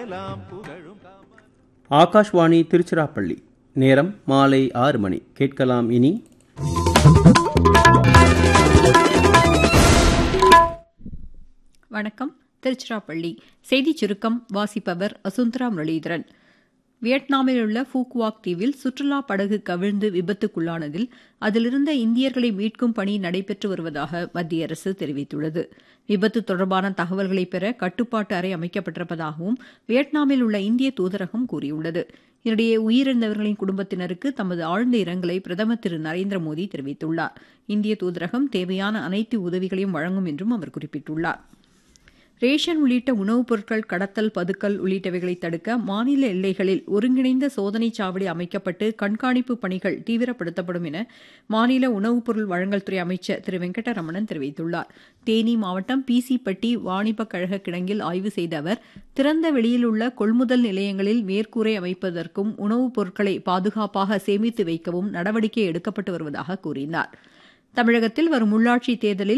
எல்லாம் புகழும் ஆகாஷ்வாணி திருச்சிராப்பள்ளி நேரம் மாலை ஆறு மணி கேட்கலாம் இனி வணக்கம் திருச்சிராப்பள்ளி செய்திச் சுருக்கம் வாசிப்பவர் அசுந்தரா முரளிதரன் வியட்நாமில் உள்ள ஃபூக்வாக் தீவில் சுற்றுலா படகு கவிழ்ந்து விபத்துக்குள்ளானதில் அதிலிருந்த இந்தியர்களை மீட்கும் பணி நடைபெற்று வருவதாக மத்திய அரசு தெரிவித்துள்ளது விபத்து தொடர்பான தகவல்களை பெற கட்டுப்பாட்டு அறை அமைக்கப்பட்டிருப்பதாகவும் வியட்நாமில் உள்ள இந்திய தூதரகம் கூறியுள்ளது இதனிடையே உயிரிழந்தவர்களின் குடும்பத்தினருக்கு தமது ஆழ்ந்த இரங்கலை பிரதமர் திரு நரேந்திர மோடி தெரிவித்துள்ளார் இந்திய தூதரகம் தேவையான அனைத்து உதவிகளையும் வழங்கும் என்றும் அவர் குறிப்பிட்டுள்ளார் ரேஷன் உள்ளிட்ட உணவுப் பொருட்கள் கடத்தல் பதுக்கல் உள்ளிட்டவைகளை தடுக்க மாநில எல்லைகளில் ஒருங்கிணைந்த சோதனைச் சாவடி அமைக்கப்பட்டு கண்காணிப்பு பணிகள் தீவிரப்படுத்தப்படும் என மாநில உணவுப் பொருள் வழங்கல் துறை அமைச்சர் திரு வெங்கடரமணன் தெரிவித்துள்ளார் தேனி மாவட்டம் பிசிப்பட்டி வாணிபக் கழக கிடங்கில் ஆய்வு செய்த அவர் திறந்த வெளியில் உள்ள கொள்முதல் நிலையங்களில் மேற்கூரை அமைப்பதற்கும் உணவுப் பொருட்களை பாதுகாப்பாக சேமித்து வைக்கவும் நடவடிக்கை எடுக்கப்பட்டு வருவதாக கூறினார் தமிழகத்தில் வரும் உள்ளாட்சித் தேர்தலில்